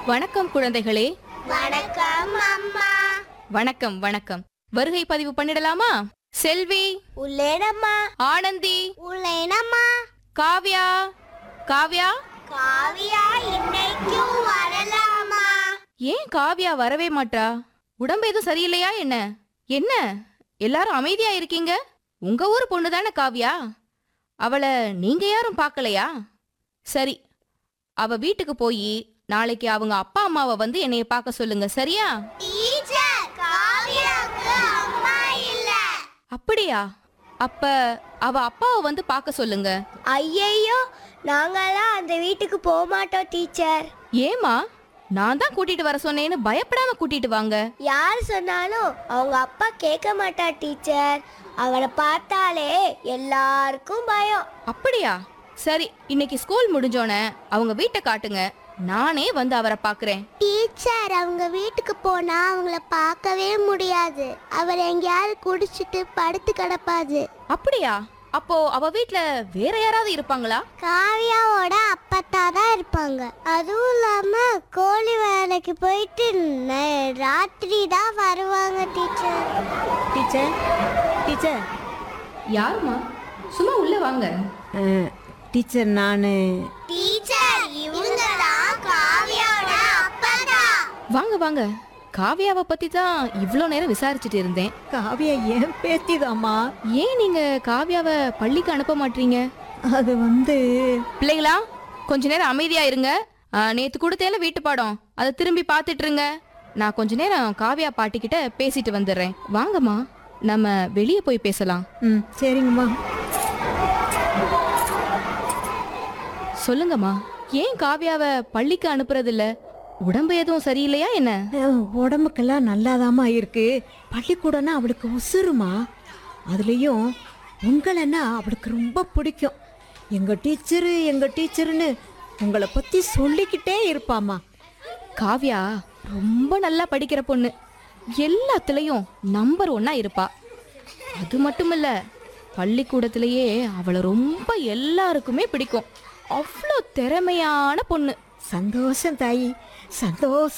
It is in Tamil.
வணக்கம் குழந்தைகளே வணக்கம் அம்மா வணக்கம் வணக்கம் வருகை பதிவு பண்ணிடலாமா செல்வி உள்ளேனம்மா ஆனந்தி உள்ளேனம்மா காவ்யா காவ்யா காவியா இன்னைக்கும் வரலாமா ஏன் காவ்யா வரவே மாட்டா உடம்பு எதுவும் சரியில்லையா என்ன என்ன எல்லாரும் அமைதியா இருக்கீங்க உங்க ஊர் பொண்ணு தானே காவ்யா அவளை நீங்க யாரும் பார்க்கலையா சரி அவ வீட்டுக்கு போய் நாளைக்கு அவங்க அப்பா அம்மாவை வந்து என்னைய பார்க்க சொல்லுங்க சரியா டீச்சர் காவியாக்கு அம்மா இல்ல அப்படியா அப்ப அவ அப்பாவை வந்து பார்க்க சொல்லுங்க ஐயையோ நாங்கெல்லாம் அந்த வீட்டுக்கு போக மாட்டோம் டீச்சர் ஏமா நான் தான் கூட்டிட்டு வர சொன்னேன்னு பயப்படாம கூட்டிட்டு வாங்க யார் சொன்னாலும் அவங்க அப்பா கேட்க மாட்டா டீச்சர் அவனை பார்த்தாலே எல்லாருக்கும் பயம் அப்படியா சரி இன்னைக்கு ஸ்கூல் முடிஞ்சோனே அவங்க வீட்டை காட்டுங்க நானே வந்து அவரை பார்க்கறேன் டீச்சர் அவங்க வீட்டுக்கு போனா அவங்கள பார்க்கவே முடியாது அவர் எங்கேயாவது குடிச்சிட்டு படுத்து கிடப்பாது அப்படியா அப்போ அவ வீட்ல வேற யாராவது இருப்பாங்களா காவியாவோட அப்பத்தா தான் இருப்பாங்க அதுவும் இல்லாம கோழி வேலைக்கு போயிட்டு ந- ராத்திரி தான் வருவாங்க டீச்சர் டீச்சர் டீச்சர் யாருமா சும்மா உள்ள வாங்க அஹ், டீச்சர் நான் டீச்சர் இவங்க தான் காவியாவோட அப்பதா வாங்க வாங்க காவியாவை பத்தி தான் இவ்வளோ நேரம் விசாரிச்சுட்டு இருந்தேன் காவியா ஏன் பேத்திதாம்மா ஏன் நீங்க காவியாவை பள்ளிக்கு அனுப்ப மாட்டீங்க அது வந்து பிள்ளைங்களா கொஞ்ச நேரம் அமைதியா இருங்க ஆ, நேத்து கொடுத்தேல வீட்டு பாடம் அதை திரும்பி பார்த்துட்டு இருங்க நான் கொஞ்ச நேரம் காவியா பாட்டிக்கிட்ட பேசிட்டு வந்துடுறேன் வாங்கம்மா நம்ம வெளியே போய் பேசலாம் ம் சரிங்கம்மா சொல்லுங்கம்மா ஏன் காவியாவை பள்ளிக்கு அனுப்புறது இல்ல உடம்பு எதுவும் சரியில்லையா என்ன அஹ், உடம்புக்கெல்லாம் நல்லாதாம்மா இருக்கு பள்ளிக்கூடம்னா அவளுக்கு உசுருமா அதுலேயும் உங்களைன்னா அவளுக்கு ரொம்ப பிடிக்கும் எங்கள் டீச்சரு எங்கள் டீச்சருன்னு உங்களை பற்றி சொல்லிக்கிட்டே இருப்பாம்மா காவ்யா ரொம்ப நல்லா படிக்கிற பொண்ணு எல்லாத்துலயும் நம்பர் ஒன்னா இருப்பா அது மட்டும் இல்ல பள்ளிக்கூடத்திலேயே அவளை ரொம்ப எல்லாருக்குமே பிடிக்கும் அவ்வளோ திறமையான பொண்ணு சந்தோஷம் தாயி சந்தோஷம்